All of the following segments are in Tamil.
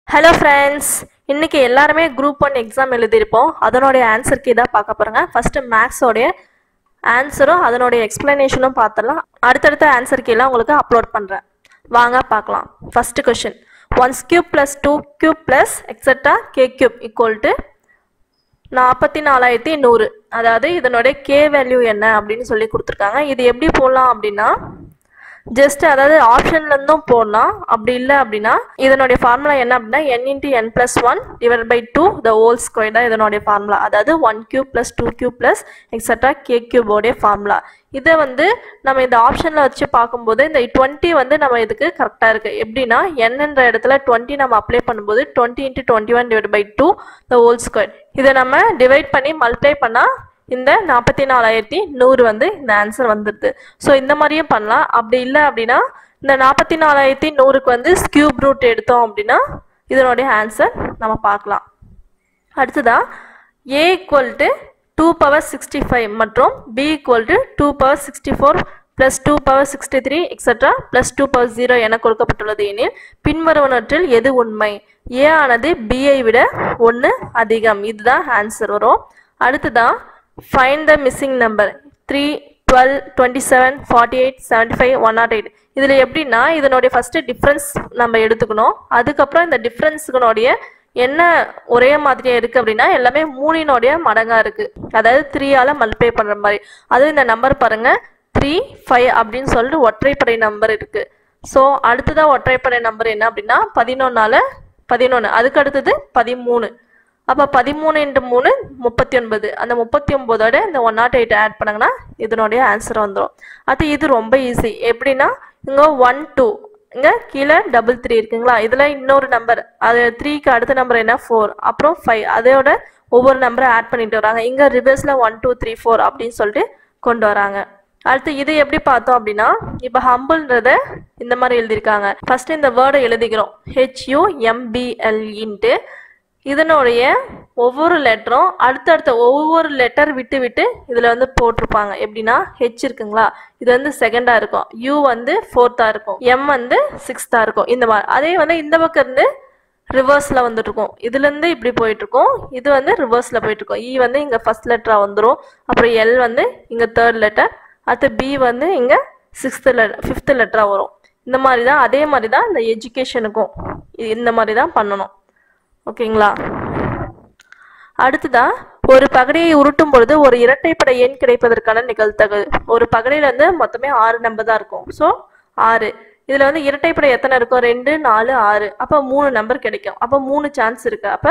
ஹலோ ஃப்ரெண்ட்ஸ் இன்னைக்கு எல்லாருமே குரூப் ஒன் எக்ஸாம் எழுதியிருப்போம் அதனுடைய ஆன்சர் கீ தான் பார்க்க போகிறோங்க ஃபஸ்ட்டு மேக்ஸோடைய ஆன்சரும் அதனுடைய எக்ஸ்பிளனேஷனும் பார்த்துடலாம் அடுத்தடுத்த ஆன்சர் கீலாம் உங்களுக்கு அப்லோட் பண்ணுறேன் வாங்க பார்க்கலாம் first question one's cube plus two cube plus extra K cube equal to நாற்பத்தி நாலாயிரத்தி நூறு அதாவது இதனுடைய கே வேல்யூ என்ன அப்படின்னு சொல்லி கொடுத்துருக்காங்க இது எப்படி போடலாம் அப்படின்னா ஜஸ்ட் அதாவது ஆப்ஷன்ல இருந்தும் போடலாம் அப்படி இல்லை அப்படின்னா இதனுடைய ஃபார்முலா என்ன அப்படின்னா N into N plus one divide by two the whole square தான் இதனுடைய ஃபார்முலா அதாவது one cube plus two cube plus extra K கியூபோடைய ஃபார்முலா இதை வந்து நம்ம இந்த ஆப்ஷனில் வச்சு பார்க்கும்போது இந்த டுவெண்ட்டி வந்து நம்ம இதுக்கு கரெக்டாக இருக்குது எப்படின்னா என்னன்ற இடத்துல டுவெண்ட்டி நம்ம அப்ளை பண்ணும்போது twenty into twenty one divide by two the whole square இதை நம்ம டிவைட் பண்ணி மல்டிப்ளை பண்ணால் இந்த நாற்பத்தி நாலாயிரத்தி நூறு வந்து இந்த ஆன்சர் வந்துடுது ஸோ இந்த மாதிரியும் பண்ணலாம் அப்படி இல்லை அப்படின்னா இந்த நாற்பத்தி நாலாயிரத்தி நூறுக்கு வந்து ஸ்கியூப் ரூட் எடுத்தோம் அப்படின்னா இதனுடைய ஆன்சர் நம்ம பார்க்கலாம் அடுத்ததா A equal to two power sixty five மற்றும் B equal to two power sixty four plus two power sixty three extra plus two power zero என கொடுக்கப்பட்டுள்ளது எனில் பின்வருவனற்றில் எது உண்மை ஏ ஆனது பிஐ விட ஒன்று அதிகம் இதுதான் ஆன்சர் வரும் அடுத்ததா find the missing number three twelve twenty seven forty eight seventy five one nought eight இதில் எப்படின்னா இதனுடைய ஃபஸ்ட்டு டிஃப்ரென்ஸ் நம்ம எடுத்துக்கணும் அதுக்கப்புறம் இந்த டிஃப்ரென்ஸுகளுடைய என்ன ஒரே மாதிரியா இருக்குது அப்படின்னா எல்லாமே மூணினுடைய மடங்காக இருக்குது அதாவது த்ரீயால் மல்டிப்ளை பண்ணுற மாதிரி அதுவும் இந்த நம்பர் பாருங்கள் த்ரீ ஃபைவ் அப்படின்னு சொல்லிட்டு ஒற்றைப்படை நம்பர் இருக்குது ஸோ அடுத்ததாக ஒற்றைப்படை நம்பர் என்ன அப்படின்னா பதினொன்னால பதினொன்று அதுக்கு அடுத்தது பதிமூணு அப்போ பதிமூணு இன்ட்டு மூணு முப்பத்தி ஒன்பது அந்த முப்பத்தி ஒம்போதோட இந்த ஒன் நாட் எயிட் ஆட் பண்ணாங்கன்னா இதனுடைய ஆன்சர் வந்துடும் அது இது ரொம்ப ஈஸி எப்படின்னா இங்கே ஒன் டூ இங்கே கீழே டபுள் த்ரீ இருக்குங்களா இதில் இன்னொரு நம்பர் அது த்ரீக்கு அடுத்த நம்பர் என்ன ஃபோர் அப்புறம் ஃபைவ் அதோட ஒவ்வொரு நம்பரை ஆட் பண்ணிட்டு வராங்க இங்கே ரிவர்ஸில் ஒன் டூ த்ரீ ஃபோர் அப்படின்னு சொல்லிட்டு கொண்டு வராங்க அடுத்து இது எப்படி பார்த்தோம் அப்படின்னா இப்போ ஹம்பிள்ன்றத இந்த மாதிரி எழுதியிருக்காங்க ஃபர்ஸ்ட் இந்த வேர்டை எழுதிக்கிறோம் ஹெச்யூ எம்பிஎல்இன்ட்டு இதனுடைய ஒவ்வொரு லெட்டரும் அடுத்தடுத்த ஒவ்வொரு லெட்டர் விட்டு விட்டு இதில் வந்து போட்டிருப்பாங்க எப்படின்னா ஹெச் இருக்குங்களா இது வந்து செகண்டாக இருக்கும் யூ வந்து ஃபோர்த்தாக இருக்கும் எம் வந்து சிக்ஸ்த்தாக இருக்கும் இந்த மாதிரி அதே வந்து இந்த பக்கம் இருந்து ரிவர்ஸில் வந்துட்டு இருக்கும் இதுலேருந்து இப்படி போயிட்டு இருக்கும் இது வந்து ரிவர்ஸில் போயிட்டு இருக்கும் இ வந்து இங்கே ஃபர்ஸ்ட் லெட்டராக வந்துடும் அப்புறம் எல் வந்து இங்கே தேர்ட் லெட்டர் அடுத்து பி வந்து இங்கே சிக்ஸ்த்து லெட்டர் ஃபிஃப்த்து லெட்டராக வரும் இந்த மாதிரி தான் அதே மாதிரி தான் இந்த எஜுகேஷனுக்கும் இந்த மாதிரி தான் பண்ணணும் ஓகேங்களா அடுத்ததா ஒரு பகடையை உருட்டும் பொழுது ஒரு இரட்டைப்படை எண் கிடைப்பதற்கான நிகழ்த்தகவு ஒரு பகடையில வந்து மொத்தமே ஆறு நம்பர் தான் இருக்கும் ஸோ ஆறு இதுல வந்து இரட்டைப்படை எத்தனை இருக்கும் ரெண்டு நாலு ஆறு அப்போ மூணு நம்பர் கிடைக்கும் அப்போ மூணு சான்ஸ் இருக்கு அப்போ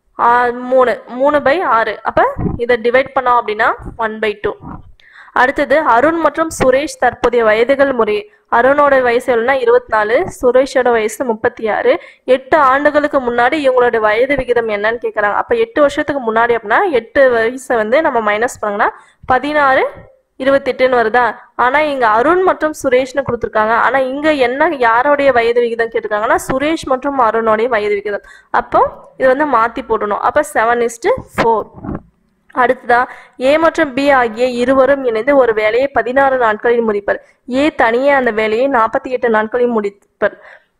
மூணு மூணு பை ஆறு அப்போ இதை டிவைட் பண்ணோம் அப்படின்னா ஒன் பை டூ அடுத்தது அருண் மற்றும் சுரேஷ் தற்போதைய வயதுகள் முறை அருணோட வயசு எவ்வளோனா இருபத்தி நாலு சுரேஷோட வயசு முப்பத்தி ஆறு எட்டு ஆண்டுகளுக்கு முன்னாடி இவங்களோட வயது விகிதம் என்னன்னு கேட்குறாங்க அப்போ எட்டு வருஷத்துக்கு முன்னாடி அப்படின்னா எட்டு வயசை வந்து நம்ம மைனஸ் பண்ணோம்னா பதினாறு இருபத்தெட்டுன்னு வருதா ஆனால் இங்கே அருண் மற்றும் சுரேஷ்னு கொடுத்துருக்காங்க ஆனால் இங்கே என்ன யாரோடைய வயது விகிதம் கேட்டிருக்காங்கன்னா சுரேஷ் மற்றும் அருணோடைய வயது விகிதம் அப்போ இது வந்து மாற்றி போடணும் அப்போ செவன் இஸ்டு ஃபோர் அடுத்ததா ஏ மற்றும் பி ஆகிய இருவரும் இணைந்து ஒரு வேலையை பதினாறு நாட்களில் முடிப்பர் ஏ தனியே அந்த வேலையை நாற்பத்தி எட்டு நாட்களில் முடிப்பர்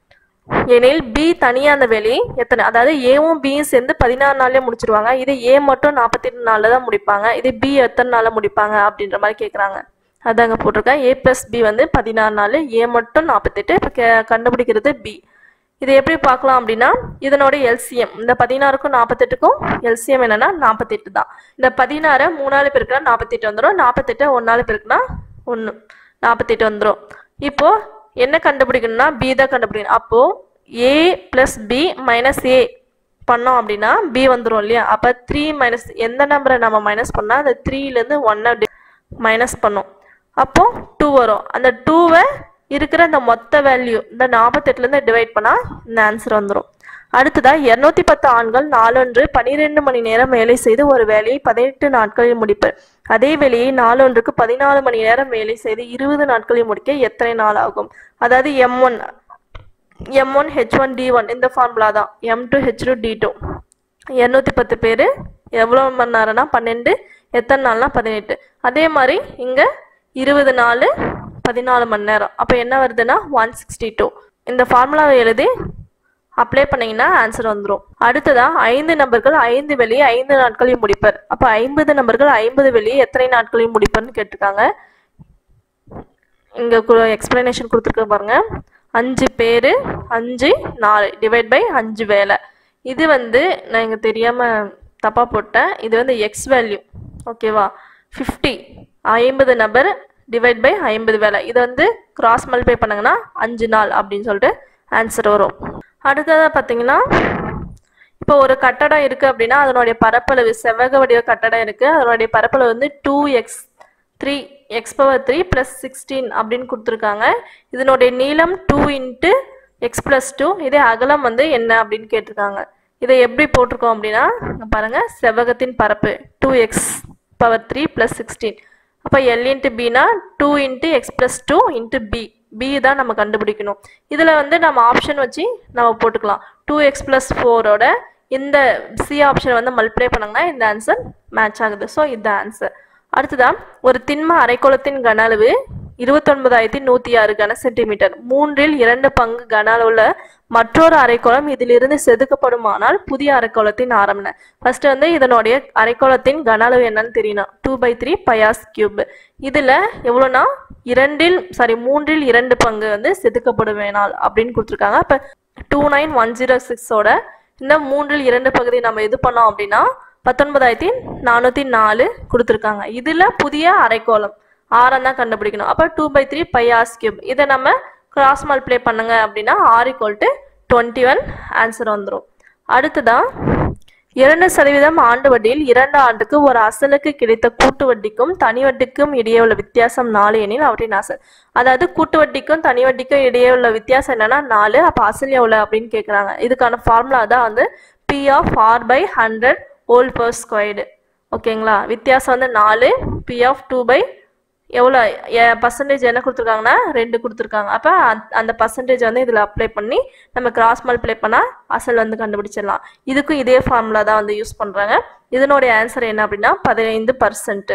எனில் பி தனியாக அந்த வேலையை எத்தனை அதாவது ஏவும் பியும் சேர்ந்து பதினாறு நாள்லயே முடிச்சிருவாங்க இது ஏ மட்டும் நாற்பத்தி எட்டு நாளில் தான் முடிப்பாங்க இது பி எத்தனை நாளில் முடிப்பாங்க அப்படின்ற மாதிரி கேட்குறாங்க அதாங்க போட்டிருக்கேன் ஏ ப்ளஸ் பி வந்து பதினாறு நாள் ஏ மட்டும் நாற்பத்தெட்டு இப்போ கண்டுபிடிக்கிறது பி இது எப்படி பார்க்கலாம் அப்படின்னா இதனோட எல்சிஎம் இந்த பதினாறுக்கும் நாற்பத்தெட்டுக்கும் எல்சிஎம் என்னன்னா நாற்பத்தெட்டு தான் இந்த பதினாறை மூணாலு பேருக்குனா நாற்பத்தெட்டு வந்துடும் நாற்பத்தெட்டு ஒன்னாலு பேருக்குனா ஒன்று நாற்பத்தெட்டு வந்துடும் இப்போ என்ன கண்டுபிடிக்கணும்னா பி தான் கண்டுபிடிக்கணும் அப்போ A plus B minus A பண்ணோம் அப்படின்னா பி வந்துடும் இல்லையா அப்போ த்ரீ மைனஸ் எந்த நம்பரை நம்ம மைனஸ் பண்ணால் அந்த த்ரீலேருந்து ஒன்னை மைனஸ் பண்ணோம் அப்போ டூ வரும் அந்த டூவை இருக்கிற அந்த மொத்த வேல்யூ இந்த நாற்பத்தெட்டுலேருந்து டிவைட் பண்ணால் இந்த ஆன்சர் வந்துடும் அடுத்ததா இருநூத்தி பத்து ஆண்கள் நாளொன்று பனிரெண்டு மணி நேரம் வேலை செய்து ஒரு வேலையை பதினெட்டு நாட்களில் முடிப்பர் அதே வேலையை நாளொன்றுக்கு பதினாலு மணி நேரம் வேலை செய்து இருபது நாட்களில் முடிக்க எத்தனை நாள் ஆகும் அதாவது M one M one H one T one இந்த ஃபார்முலா தான் M two H two T two இரநூத்தி பத்து பேர் எவ்வளோ மணி நேரம்னா பன்னெண்டு எத்தனை நாள்னா பதினெட்டு அதே மாதிரி இங்கே இருபது நாள் பதினாலு மணி நேரம் அப்போ என்ன வருதுன்னா ஒன் சிக்ஸ்டி டூ இந்த ஃபார்முலாவை எழுதி அப்ளை பண்ணீங்கன்னா ஆன்சர் வந்துடும் அடுத்ததா ஐந்து நபர்கள் ஐந்து வெளியே ஐந்து நாட்களில் முடிப்பர் அப்போ ஐம்பது நபர்கள் ஐம்பது வெளியே எத்தனை நாட்களில் முடிப்பர்னு கேட்டிருக்காங்க இங்கே எக்ஸ்பிளனேஷன் கொடுத்துருக்க பாருங்க அஞ்சு பேர் அஞ்சு நாலு டிவைட் பை அஞ்சு வேலை இது வந்து நான் இங்கே தெரியாமல் தப்பாக போட்டேன் இது வந்து எக்ஸ் வேல்யூ ஓகேவா ஃபிஃப்டி ஐம்பது நபர் டிவைட் பை ஐம்பது வேலை இது வந்து கிராஸ் மல்டிப்ளை பண்ணுங்கன்னா அஞ்சு நாள் அப்படின்னு சொல்லிட்டு ஆன்சர் வரும் அடுத்ததாக பார்த்தீங்கன்னா இப்போ ஒரு கட்டடம் இருக்குது அப்படின்னா அதனுடைய பரப்பளவு செவ்வக வடிவ கட்டடம் இருக்குது அதனுடைய பரப்பளவு வந்து two X three X power three plus sixteen அப்படின்னு கொடுத்துருக்காங்க இதனுடைய நீளம் two into X plus two இதே அகலம் வந்து என்ன அப்படின்னு கேட்டிருக்காங்க இதை எப்படி போட்டிருக்கோம் அப்படின்னா இங்க பாருங்க செவ்வகத்தின் பரப்பு two X power three plus sixteen அப்போ எல் இன்ட்டு பினா two into X plus two into B B தான் நம்ம கண்டுபிடிக்கணும் இதில் வந்து நம்ம ஆப்ஷன் வச்சு நம்ம போட்டுக்கலாம் டூ எக்ஸ் ப்ளஸ் ஃபோரோட இந்த சி ஆப்ஷன் வந்து மல்டிப்ளை பண்ணாங்கன்னா இந்த ஆன்சர் மேட்ச் ஆகுது ஸோ இந்த ஆன்சர் அடுத்ததான் ஒரு திண்ம அரைக்கோளத்தின் கன அளவு இருபத்தொன்பதாயிரத்தி நூற்றி ஆறு கன சென்டிமீட்டர் மூன்றில் இரண்டு பங்கு கன அளவுள்ள மற்றொரு அரைக்கோளம் இதிலிருந்து செதுக்கப்படுமானால் புதிய அரைக்கோளத்தின் ஆரம் என்ன ஃபர்ஸ்ட் வந்து இதனுடைய அரைக்கோளத்தின் கன அளவு என்னன்னு தெரியணும் two by three pi R's cube இதில் எவ்வளோனா இரண்டில் சாரி மூன்றில் இரண்டு பங்கு வந்து செதுக்கப்படுவேனால் அப்படின்னு கொடுத்துருக்காங்க அப்போ டூ நைன் ஒன் ஜீரோ சிக்ஸோட இந்த மூன்றில் இரண்டு பகுதி நம்ம இது பண்ணோம் அப்படின்னா பத்தொன்பதாயிரத்தி நானூற்றி நாலு கொடுத்துருக்காங்க இதில் புதிய அரைக்கோளம் ஆரம் தான் கண்டுபிடிக்கணும் அப்போ two by three pi R's cube இதை நம்ம கிராஸ் மல்டிப்ளை பண்ணுங்க அப்படின்னா R equal to twenty one answer வந்துடும் அடுத்ததான் இரண்டு சதவீதம் ஆண்டு வட்டியில் இரண்டு ஆண்டுக்கு ஒரு அசலுக்கு கிடைத்த கூட்டு வட்டிக்கும் தனி வட்டிக்கும் இடையே உள்ள வித்தியாசம் நாலு எனில் அவற்றின் அசல் அதாவது கூட்டு வட்டிக்கும் தனி வட்டிக்கும் இடையே உள்ள வித்தியாசம் என்னன்னா நாலு அப்போ அசல் எவ்வளோ அப்படின்னு கேட்குறாங்க இதுக்கான ஃபார்முலா தான் வந்து P of R by hundred whole per squared ஓகேங்களா வித்தியாசம் வந்து நாலு பி ஆஃப் டூ பை எவ்வளோ பர்சன்டேஜ் என்ன கொடுத்துருக்காங்கன்னா ரெண்டு கொடுத்துருக்காங்க அப்போ அந்த பர்சன்டேஜ் வந்து இதில் அப்ளை பண்ணி நம்ம கிராஸ் மல்டிப்ளை பண்ணால் அசல் வந்து கண்டுபிடிச்சிடலாம் இதுக்கும் இதே ஃபார்முலா தான் வந்து யூஸ் பண்ணுறாங்க இதனுடைய ஆன்சர் என்ன அப்படின்னா பதினைந்து பர்சன்ட்டு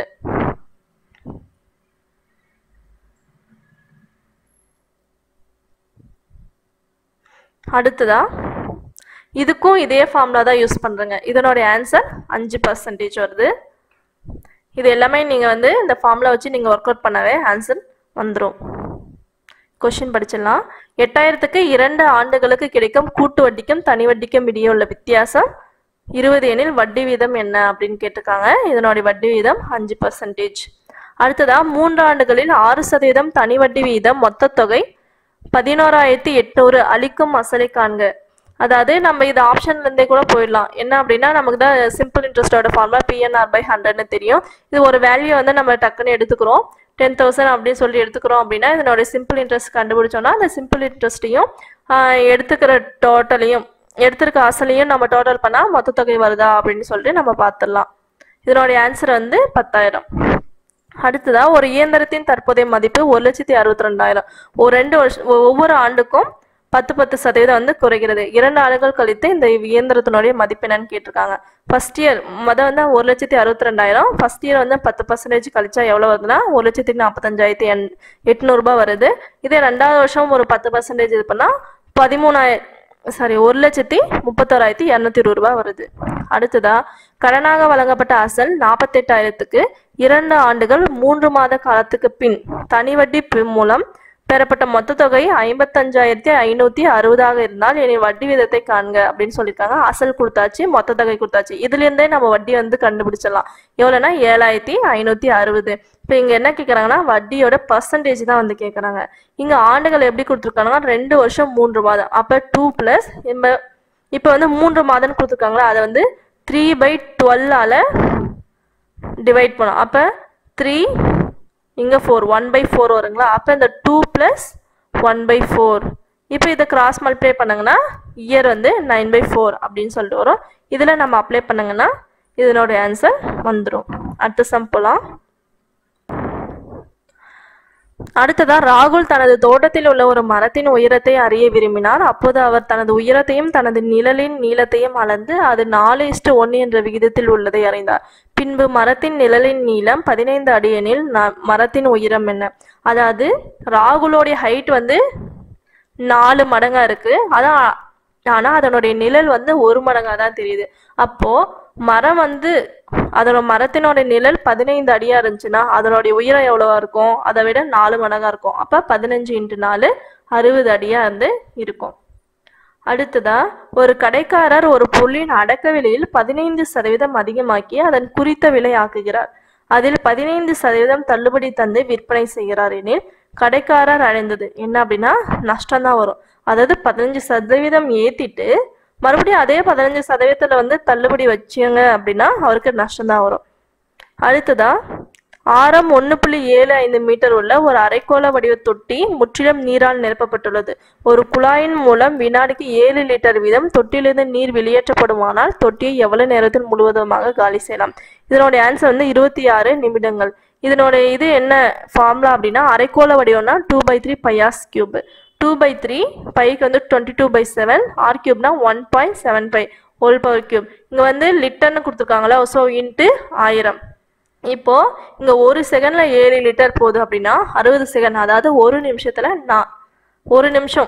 அடுத்ததா இதுக்கும் இதே ஃபார்முலா தான் யூஸ் பண்ணுறேங்க இதனுடைய ஆன்சர் அஞ்சு பர்சன்டேஜ் வருது இது எல்லாமே நீங்கள் வந்து இந்த ஃபார்முலா வச்சு நீங்கள் ஒர்க் அவுட் பண்ணவே ஆன்சர் வந்துடும் கொஷின் படிச்சிடலாம் எட்டாயிரத்துக்கு இரண்டு ஆண்டுகளுக்கு கிடைக்கும் கூட்டு வட்டிக்கும் தனி வட்டிக்கும் இடையே உள்ள வித்தியாசம் இருபது எனில் வட்டி வீதம் என்ன அப்படின்னு கேட்டிருக்காங்க இதனுடைய வட்டி வீதம் அஞ்சு பர்சன்டேஜ் அடுத்ததா மூன்று ஆண்டுகளில் ஆறு சதவீதம் தனி வட்டி வீதம் மொத்த தொகை பதினோராயிரத்தி எட்நூறு அளிக்கும் அசலை காண்க அதாவது நம்ம இது ஆப்ஷன்ல இருந்தே கூட போயிடலாம் என்ன அப்படின்னா நமக்கு தான் சிம்பிள் இன்ட்ரெஸ்டோட ஃபார்முலா பிஎன்ஆர் பை ஹண்ட்ரட்னு தெரியும் இது ஒரு வேல்யூ வந்து நம்ம டக்குன்னு எடுத்துக்கிறோம் டென் தௌசண்ட் அப்படின்னு சொல்லி எடுத்துக்கிறோம் அப்படின்னா இதனோட சிம்பிள் இன்ட்ரெஸ்ட் கண்டுபிடிச்சோம்னா அந்த சிம்பிள் இன்ட்ரெஸ்ட்டையும் எடுத்துக்கிற டோட்டலையும் எடுத்திருக்க அசலையும் நம்ம டோட்டல் பண்ணால் மொத்த தொகை வருதா அப்படின்னு சொல்லிட்டு நம்ம பார்த்துடலாம் இதனுடைய ஆன்சர் வந்து பத்தாயிரம் அடுத்ததா ஒரு இயந்திரத்தின் தற்போதைய மதிப்பு ஒரு லட்சத்தி அறுபத்தி ரெண்டாயிரம் ஒரு ரெண்டு வருஷம் ஒவ்வொரு ஆண்டுக்கும் பத்து பத்து சதவீதம் வந்து குறைகிறது இரண்டு ஆண்டுகள் கழித்து இந்த இயந்திரத்தினுடைய மதிப்பு என்னன்னு கேட்டிருக்காங்க ஃபர்ஸ்ட் இயர் மொதல் வந்து ஒரு லட்சத்தி அறுபத்தி ரெண்டாயிரம் ஃபர்ஸ்ட் இயர் வந்து பத்து பர்சன்டேஜ் கழிச்சா எவ்வளோ வருதுன்னா ஒரு லட்சத்தி நாற்பத்தஞ்சாயிரத்தி எண் எட்நூறுபா வருது இதே ரெண்டாவது வருஷம் ஒரு பத்து பர்சன்டேஜ் இது பண்ணால் பதிமூணாயிரம் சாரி ஒரு லட்சத்தி முப்பத்தோராயிரத்தி இரநூத்தி இருபது ரூபாய் வருது அடுத்ததா கடனாக வழங்கப்பட்ட அசல் நாற்பத்தெட்டாயிரத்துக்கு இரண்டு ஆண்டுகள் மூன்று மாத காலத்துக்கு பின் தனி வட்டி மூலம் பெறப்பட்ட மொத்த தொகை ஐம்பத்தஞ்சாயிரத்தி ஐநூத்தி அறுபதாக இருந்தால் இனி வட்டி விதத்தை காண்க அப்படின்னு சொல்லியிருக்காங்க அசல் கொடுத்தாச்சு மொத்த தொகை கொடுத்தாச்சு இதுல இருந்தே நம்ம வட்டி வந்து கண்டுபிடிச்சிடலாம் எவ்வளோனா ஏழாயிரத்தி ஐநூத்தி அறுபது இப்போ இங்க என்ன கேட்குறாங்கன்னா வட்டியோட பர்சன்டேஜ் தான் வந்து கேட்குறாங்க இங்க ஆண்டுகள் எப்படி கொடுத்துருக்காங்கன்னா ரெண்டு வருஷம் மூன்று மாதம் அப்போ டூ பிளஸ் இப்போ வந்து மூன்று மாதம்னு கொடுத்துருக்காங்களா அதை வந்து த்ரீ பை டுவெல்லால் டிவைட் பண்ணோம் அப்போ த்ரீ இங்கே ஃபோர் ஒன் பை ஃபோர் வருங்களா அப்போ இந்த two plus one by four இப்போ இதை கிராஸ் மல்டிப்ளை பண்ணுங்கன்னா இயர் வந்து நைன் பை ஃபோர் அப்படின்னு சொல்லிட்டு வரும் இதில் நம்ம அப்ளை பண்ணுங்கன்னா இதனுடைய ஆன்சர் வந்துடும் அடுத்த சம் போலாம் அடுத்ததா ராகுல் தனது தோட்டத்தில் உள்ள ஒரு மரத்தின் உயரத்தை அறிய விரும்பினார் அப்போது அவர் தனது உயரத்தையும் தனது நிழலின் நீளத்தையும் அளந்து அது நாலு இஸ்டு ஒன்று என்ற விகிதத்தில் உள்ளதை அறிந்தார் பின்பு மரத்தின் நிழலின் நீளம் பதினைந்து அடி எனில் ந- மரத்தின் உயரம் என்ன அதாவது ராகுலோடைய ஹைட் வந்து நாலு மடங்கா இருக்கு அதான் ஆனால் அதனுடைய நிழல் வந்து ஒரு மடங்காக தான் தெரியுது அப்போது மரம் வந்து அதோட மரத்தினோட நிழல் பதினைந்து அடியாக இருந்துச்சுன்னா அதனுடைய உயரம் எவ்வளவா இருக்கும் அதை விட நாலு மடங்காக இருக்கும் அப்போ பதினஞ்சு இன்ட்டு நாலு அறுபது அடியாக வந்து இருக்கும் அடுத்ததா ஒரு கடைக்காரர் ஒரு பொருளின் அடக்க விலையில் பதினைந்து சதவீதம் அதிகமாக்கி அதன் குறித்த விலை ஆக்குகிறார் அதில் பதினைந்து சதவீதம் தள்ளுபடி தந்து விற்பனை செய்கிறார் எனில் கடைக்காரர் அடைந்தது என்ன அப்படின்னா நஷ்டம் தான் வரும் அதாவது பதினஞ்சு சதவீதம் ஏத்திட்டு மறுபடியும் அதே பதினஞ்சு சதவீதத்துல வந்து தள்ளுபடி வச்சாங்க அப்படின்னா அவருக்கு நஷ்டம் தான் வரும் அடுத்ததா ஆரம் ஒன்று புள்ளி ஏழு ஐந்து மீட்டர் உள்ள ஒரு அரைக்கோள வடிவ தொட்டி முற்றிலும் நீரால் நிரப்பப்பட்டுள்ளது ஒரு குழாயின் மூலம் வினாடிக்கு ஏழு லிட்டர் வீதம் தொட்டியிலிருந்து நீர் வெளியேற்றப்படுமானால் தொட்டியை எவ்வளவு நேரத்தில் முழுவதுமாக காலி செய்யலாம் இதனுடைய ஆன்சர் வந்து இருபத்தி ஆறு நிமிடங்கள் இதனுடைய இது என்ன ஃபார்முலா அப்படின்னா அரைக்கோள வடிவம்னா two by three pi R's cube two by three பைக்கு வந்து twenty two by seven R கியூப்னா one point seven five whole power cube இங்கே வந்து லிட்டர்னு கொடுத்துருக்காங்களா ஸோ இன்ட்டு ஆயிரம் இப்போ இங்க ஒரு செகண்ட்ல ஏழு லிட்டர் போகுது அப்படின்னா அறுபது செகண்ட் அதாவது ஒரு நிமிஷத்துல நான் ஒரு நிமிஷம்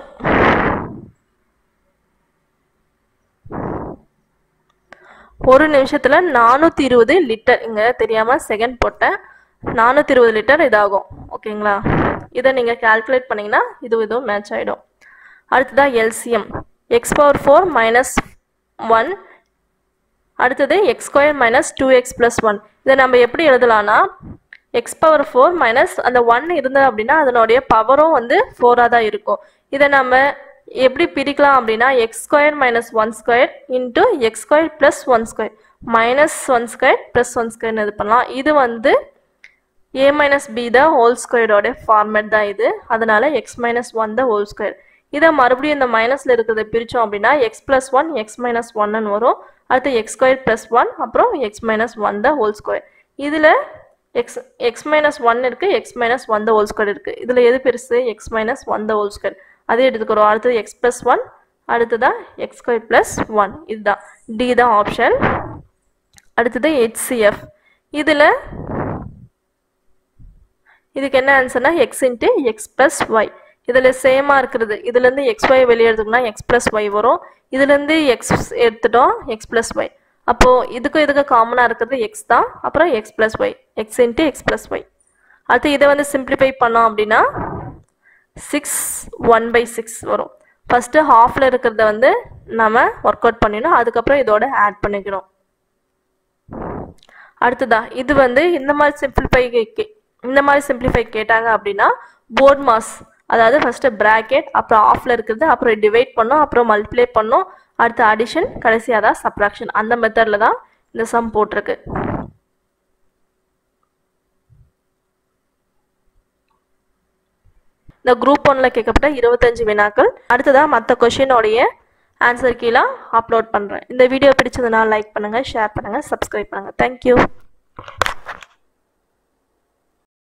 ஒரு நிமிஷத்துல நானூத்தி இருபது லிட்டர் இங்க தெரியாம செகண்ட் போட்டேன் நானூத்தி இருபது லிட்டர் இதாகும் ஓகேங்களா இதை நீங்க கால்குலேட் பண்ணீங்கன்னா இது இதுவும் மேட்ச் ஆயிடும் அடுத்ததா LCM X power four minus one அடுத்தது X square minus two X plus one இதை நம்ம எப்படி எழுதலாம்னா எக்ஸ் பவர் ஃபோர் மைனஸ் அந்த ஒன் இருந்தது அப்படின்னா அதனுடைய பவரும் வந்து ஃபோராக தான் இருக்கும் இதை நம்ம எப்படி பிரிக்கலாம் அப்படின்னா X square minus one square into X square plus one square minus one square plus one ஸ்கொயர்னு இது பண்ணலாம் இது வந்து A minus B the whole ஸ்கொயரோட ஃபார்மேட் தான் இது அதனால X minus one the whole square இதை மறுபடியும் இந்த மைனஸில் இருக்கிறத பிரித்தோம் அப்படின்னா X plus one X minus ஒன்னு வரும் அடுத்து எக்ஸ் ஸ்கொயர் ப்ளஸ் ஒன் அப்புறம் X minus one the whole square இதில் எக்ஸ் எக்ஸ் மைனஸ் ஒன் இருக்குது X minus one the whole square இருக்குது இதில் எது பெருசு X minus one the whole square அதே எடுத்துக்கிறோம் அடுத்தது எக்ஸ் ப்ளஸ் ஒன் அடுத்ததான் எக்ஸ் ஸ்கொயர் ப்ளஸ் ஒன் இதுதான் டி தான் ஆப்ஷன் அடுத்தது ஹெச்சிஎஃப் இதில் இதுக்கு என்ன ஆன்சர்னா X into X plus Y இதில் சேமாக இருக்கிறது இதுலேருந்து எக்ஸ் ஒய் வெளியே எடுத்துக்கோனா எக்ஸ் ப்ளஸ் ஒய் வரும் இதுலேருந்து எக்ஸ் எடுத்துட்டோம் எக்ஸ் ப்ளஸ் ஒய் அப்போது இதுக்கும் இதுக்கு காமனாக இருக்கிறது எக்ஸ் தான் அப்புறம் X plus Y X into X plus Y அடுத்து இதை வந்து சிம்பிளிஃபை பண்ணோம் அப்படின்னா சிக்ஸ் ஒன் பை சிக்ஸ் வரும் ஃபஸ்ட்டு ஹாஃபில் இருக்கிறத வந்து நம்ம ஒர்க் அவுட் பண்ணிடணும் அதுக்கப்புறம் இதோட ஆட் பண்ணிக்கணும் அடுத்ததா இது வந்து இந்த மாதிரி சிம்பிளிஃபை இந்த மாதிரி சிம்பிளிஃபை கேட்டாங்க அப்படின்னா போர்ட் மாஸ் அதாவது ஃபர்ஸ்ட் பிராக்கெட் அப்புறம் ஆஃப்ல இருக்கிறது அப்புறம் டிவைட் பண்ணோம் அப்புறம் மல்டிப்ளை பண்ணோம் அடுத்து அடிஷன் கடைசியாக தான் சப்ராக்ஷன் அந்த மெத்தடில் தான் இந்த சம் போட்டிருக்கு இந்த குரூப் ஒன்ல கேட்கப்பட்ட இருபத்தஞ்சு வினாக்கள் அடுத்ததாக மற்ற கொஷினோடைய ஆன்சர் கீழே அப்லோட் பண்ணுறேன் இந்த வீடியோ பிடிச்சதுன்னா லைக் பண்ணுங்கள் ஷேர் பண்ணுங்கள் சப்ஸ்கிரைப் பண்ணுங்கள் தேங்க்யூ